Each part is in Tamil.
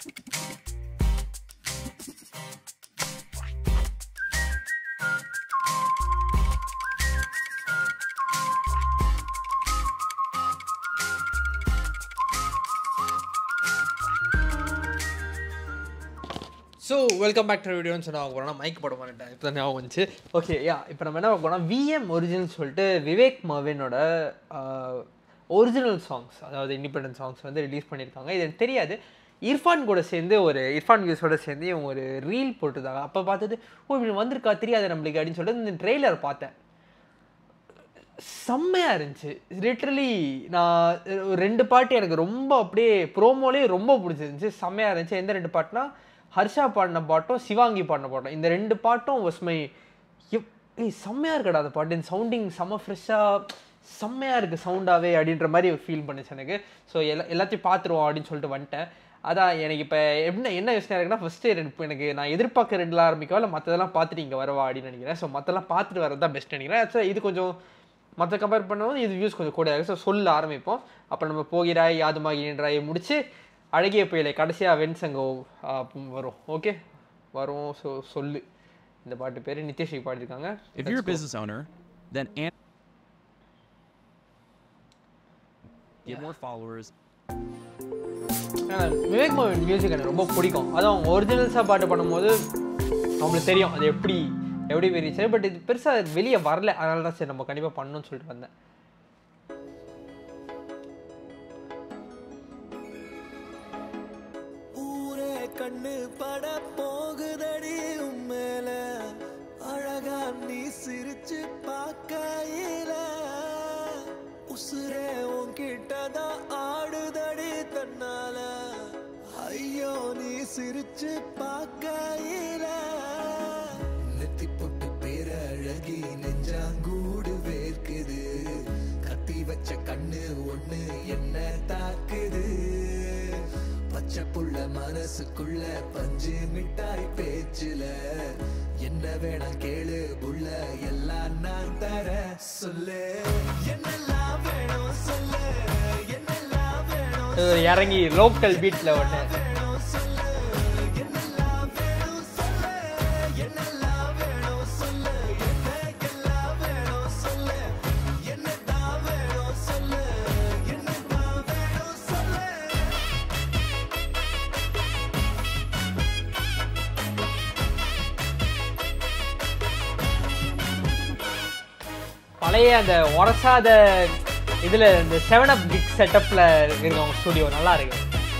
ஸோ வெல்கம் பேக் டு வீடியோன்னு சொன்னால் அவங்க போனால் மைக் போட மாட்டேன் இப்போ தான் ஞாபகம் வந்துச்சு ஓகே யா இப்போ நம்ம என்ன போனால் விஎம் ஒரிஜினல் சொல்லிட்டு விவேக் மர்வினோட ஒரிஜினல் சாங்ஸ் அதாவது இண்டிபெண்டன்ட் சாங்ஸ் வந்து ரிலீஸ் பண்ணியிருக்காங்க இது எனக்கு தெரியாது இர்ஃபான் கூட சேர்ந்து ஒரு இர்ஃபான் வியூஸோட சேர்ந்து இவங்க ஒரு ரீல் போட்டிருந்தாங்க அப்போ பார்த்துட்டு ஓ இப்படி வந்திருக்கா தெரியாது நம்மளுக்கு அப்படின்னு சொல்லிட்டு இந்த ட்ரெய்லர் பார்த்தேன் செம்மையாக இருந்துச்சு லிட்ரலி நான் ஒரு ரெண்டு பாட்டு எனக்கு ரொம்ப அப்படியே ப்ரோமோலே ரொம்ப பிடிச்சிருந்துச்சு செம்மையாக இருந்துச்சு எந்த ரெண்டு பாட்டுனா ஹர்ஷா பாடின பாட்டும் சிவாங்கி பாடின பாட்டும் இந்த ரெண்டு பாட்டும் was my எப் ஏய் செம்மையாக இருக்கடா அந்த பாட்டு இந்த சவுண்டிங் செம்ம ஃப்ரெஷ்ஷாக செம்மையாக இருக்குது சவுண்டாகவே அப்படின்ற மாதிரி ஃபீல் பண்ணுச்சு எனக்கு ஸோ எல்லா எல்லாத்தையும் பார்த்துருவோம் அப்படின்னு சொல்லிட்டு வந்துட்டேன் அதான் எனக்கு இப்போ என்ன என்ன யோசனை இருக்குன்னா ஃபஸ்ட்டு ரெண்டு எனக்கு நான் எதிர்பார்க்க ரெண்டுல ஆரம்பிக்கவா இல்லை மற்றதெல்லாம் பார்த்துட்டு இங்கே வரவா அப்படின்னு நினைக்கிறேன் ஸோ மற்றெல்லாம் பார்த்துட்டு வரது தான் பெஸ்ட் நினைக்கிறேன் ஸோ இது கொஞ்சம் மற்ற கம்பேர் பண்ணும்போது இது வியூஸ் கொஞ்சம் கூட இருக்குது ஸோ சொல்ல ஆரம்பிப்போம் அப்போ நம்ம போகிறாய் யாதுமாகின்றாய் முடிச்சு அழகிய புயலை கடைசியாக வெண்சங்கோ வரும் ஓகே வரும் ஸோ சொல்லு இந்த பாட்டு பேர் நித்யஸ்ரீ பாடியிருக்காங்க If you're a business owner, then an- get more followers ஆனா, விவேக் மோகன் மியூசிக் எனக்கு ரொம்ப பிடிக்கும் அதுவும் அவங்க ஒரிஜினல்ஸாக பாட்டு பண்ணும்போது அவங்களுக்கு தெரியும் அது எப்படி எப்படி பெரிய பட் இது பெருசாக வெளியே வரல அதனால தான் சரி நம்ம கண்டிப்பாக பண்ணணும்னு சொல்லிட்டு வந்தேன் ஊரே கண்ணு பட போகுதடி உம்மேல அழகா நீ சிரிச்சு பார்க்கையில உசுரே உன்கிட்டதான் ஆடுதடி தன்னால ஐயோ நீ சிரிச்சு பார்க்கையில நெத்தி பொட்டு பேரழகி நெஞ்சாங்கூடு வேர்க்குது கத்தி வச்ச கண்ணு ஒண்ணு என்ன தாக்குது பச்சை புள்ள மனசுக்குள்ள பஞ்சு மிட்டாய் பேச்சுல என்ன வேணாம் கேளு புள்ள எல்லாம் நான் தர சொல்லு என்னெல்லாம் வேணும் சொல்லு என்னெல்லாம் வேணும் இது ஒரு இறங்கி லோக்கல் பீட்டில் ஒன்று வேணும் சொல்லு என்னெல்லாம் வேணும் சொல்லு என்னெல்லாம் வேணும் சொல்லு என்னெல்லாம் வேணும் சொல்லு என்னதான் வேணும் சொல்லு என்னதான் வேணும் சொல்லு பழைய அந்த உரசாத இதில் இந்த செவன் அப் கிக் செட்டப்பில் இருக்கவங்க ஸ்டுடியோ நல்லா இருக்கு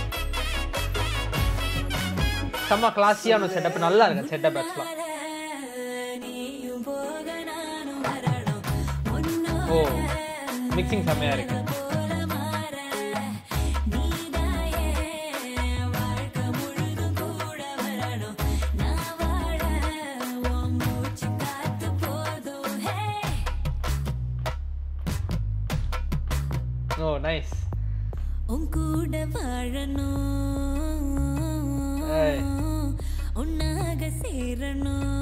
செம்ம கிளாஸியான செட்டப் நல்லா இருக்கு செட்டப் ஆக்சுவலாக நீயும் போக நானும் வரணும் ஓ மிக்சிங் செம்மையாக இருக்கு போல மாற நீதாயே வாழ்க்கை முழுதும் கூட வரணும் நான் வாழ உன் மூச்சு காத்து போதும் ஹே ஓ நைஸ் உன் கூட வாழணும் ஏய். உன்னாக சேரணும்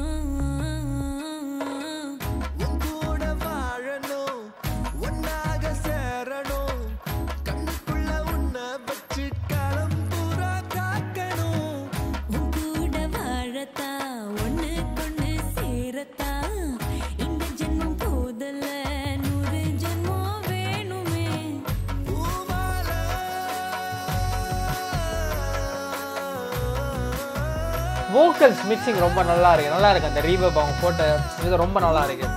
உன் கூட வாழணும் ஒன்னாக சேரணும் கண்ணுக்குள்ள உன்னை வச்சு களம்புறா காக்கணும் உன் கூட வாழத்தான் ஒண்ணு கொண்டு சேரத்தான் இந்த ஜென்மம் போதல்ல நூறு ஜென்மம் வேணுமே பூமால வோக்கல்ஸ் மிக்சிங் ரொம்ப நல்லா இருக்கு நல்லா இருக்கு அந்த ரீவப் அவங்க போட்ட இது ரொம்ப நல்லா இருக்கு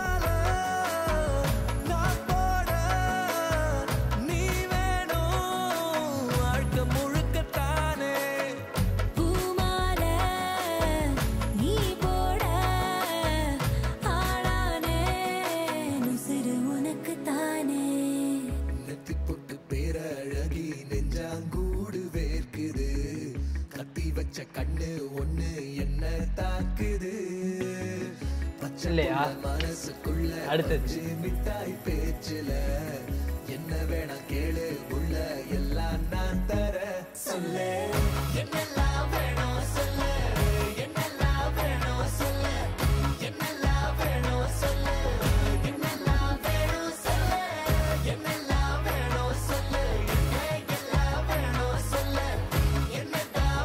நான் போட நீ வேணும் வாழ்க்கை முழுக்கத்தானே பூமால நீ போட ஆளானே நுசிறு உனக்கு தானே நெத்தி பொட்டு பேரழகி நெஞ்சாங்கூடு வேர்க்குது கத்தி வச்ச கண்ணு ஒண்ணு என்ன தாக்குது பச்சை இல்லையா? புள்ள மனசுக்குள்ள அடுத்தது. பஞ்சு மிட்டாய் பேச்சுல என்ன வேணா கேளு உள்ள எல்லாம் நான் தர சொல்லு என்னெல்லாம் வேணும் சொல்லு என்னெல்லாம் வேணும் சொல்லு என்னெல்லாம் வேணும் சொல்லு என்னெல்லாம் வேணும் சொல்லு என்னெல்லாம் வேணும் சொல்லு என்ன எல்லாம் வேணும் சொல்லு என்னதான்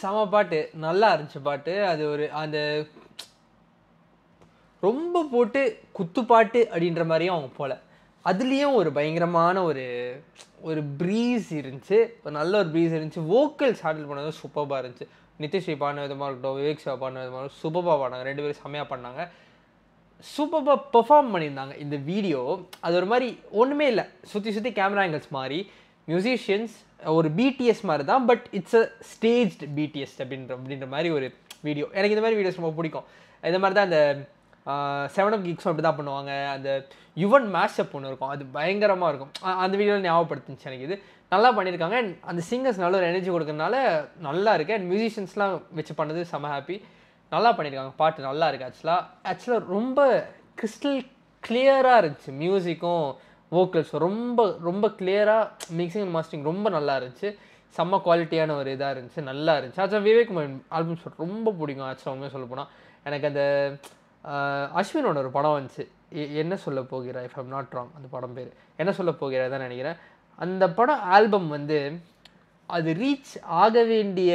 செம பாட்டு நல்லா இருந்துச்சு பாட்டு அது ஒரு அந்த ரொம்ப போட்டு குத்துப்பாட்டு அப்படின்ற மாதிரியும் அவங்க போல அதுலேயும் ஒரு பயங்கரமான ஒரு ஒரு ப்ரீஸ் இருந்துச்சு ஒரு நல்ல ஒரு ப்ரீஸ் இருந்துச்சு வோக்கல்ஸ் ஹேண்டில் பண்ணது சூப்பராக இருந்துச்சு நிதிஷ்ரீ பாடின விதமாக இருக்கட்டும் விவேக் சிவா பாடின விதமாக இருக்கட்டும் சூப்பராக பாடினாங்க ரெண்டு பேரும் செம்மையாக பண்ணாங்க சூப்பராக பெர்ஃபார்ம் பண்ணியிருந்தாங்க இந்த வீடியோ அது ஒரு மாதிரி ஒன்றுமே இல்லை சுற்றி சுற்றி கேமரா ஆங்கிள்ஸ் மாதிரி மியூசிஷியன்ஸ் ஒரு பிடிஎஸ் மாதிரி தான் but it's a staged BTS அப்படின்ற அப்படின்ற மாதிரி ஒரு வீடியோ எனக்கு இந்த மாதிரி வீடியோஸ் ரொம்ப பிடிக்கும் இந்த மாதிரி தான் அந்த செவன் ஆஃப் கீக்ஸும் அப்படி தான் பண்ணுவாங்க அந்த யுவன் மேஷப் ஒன்று இருக்கும் அது பயங்கரமாக இருக்கும் அ- அந்த வீடியோவில் ஞாபகப்படுத்துச்சு எனக்கு இது நல்லா பண்ணியிருக்காங்க And அந்த சிங்கர்ஸ் நல்ல ஒரு எனர்ஜி கொடுக்கறதுனால நல்லா இருக்கு அண்ட் மியூசிஷியன்ஸ்லாம் வச்சு பண்ணது செம ஹாப்பி நல்லா பண்ணியிருக்காங்க பாட்டு நல்லா இருக்கு ஆக்சுவலாக ஆக்சுவலாக ரொம்ப கிறிஸ்டல் கிளியராக இருந்துச்சு மியூசிக்கும் வோக்கல்ஸ் ரொம்ப ரொம்ப கிளியராக மிக்சிங் அண்ட் மாஸ்டரிங் ரொம்ப நல்லா இருந்துச்சு செம்ம குவாலிட்டியான ஒரு இதாக இருந்துச்சு நல்லா இருந்துச்சு ஆக்சுவலாக விவேக் ஆல்பம் ஷாட் ரொம்ப பிடிக்கும் ஆக்சுவலாக உண்மையாக சொல்ல போனால் எனக்கு அந்த ஆஹ், அஸ்வினோட ஒரு படம் வந்துச்சு எ- என்ன சொல்ல போகிறா இஃப் ஐம் நாட் ராங் அந்த படம் பேர் என்ன சொல்ல போகிறா தான் நினைக்கிறேன் அந்த படம் ஆல்பம் வந்து அது ரீச் ஆக வேண்டிய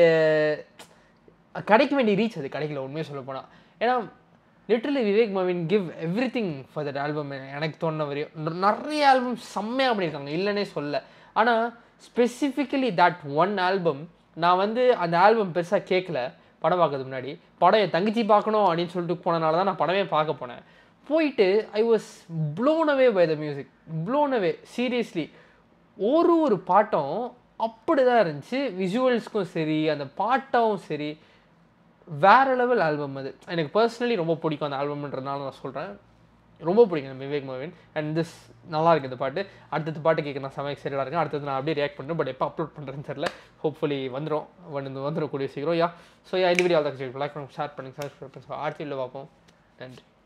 கிடைக்க வேண்டிய ரீச் அது கிடைக்கல உண்மையாக சொல்ல போனால் ஏன்னா லிட்டரலி விவேக் மவின் give everything for that album எனக்கு தோணுன வரையும் ந- நிறைய ஆல்பம் செம்மையாக பண்ணியிருக்காங்க இல்லைன்னே சொல்ல ஆனால் ஸ்பெசிஃபிக்கலி தட் ஒன் ஆல்பம் நான் வந்து அந்த ஆல்பம் பெருசாக கேட்கல படம் பார்க்கறதுக்கு முன்னாடி படம் என் தங்கச்சி பார்க்கணும் அப்படின்னு சொல்லிட்டு போனனால தான் நான் படமே பார்க்க போனேன் போயிட்டு I was blown away by the music blown away seriously ஒரு ஒரு பாட்டும் அப்படி தான் இருந்துச்சு விஜுவல்ஸ்க்கும் சரி அந்த பாட்டும் சரி வேற லெவல் ஆல்பம் அது எனக்கு பர்சனலி ரொம்ப பிடிக்கும் அந்த ஆல்பம்ன்றதுனால நான் சொல்கிறேன் ரொம்ப பிடிக்கும் இந்த விவேக் மோவின் அண்ட் திஸ் நல்லா இருக்கு இந்த பாட்டு அடுத்தது பாட்டு கேட்க நான் செம எக்ஸைட்டடாக இருக்கேன் அடுத்தது நான் அப்படியே ரியாக்ட் பண்ணுறேன் பட் எப்போ அப்லோட் பண்ணுறேன்னு தெரியல ஹோப்ஃபுல்லி வந்துடும் வந்து வந்துடும் கூடிய சீக்கிரம் யா ஸோ யா இந்த வீடியோ தான் லைக் பண்ணுங்க ஷேர் பண்ணுங்க சப்ஸ்கிரைப் பண்ணுங்க ஆர்த்தியில் பார்ப்போம் நன்றி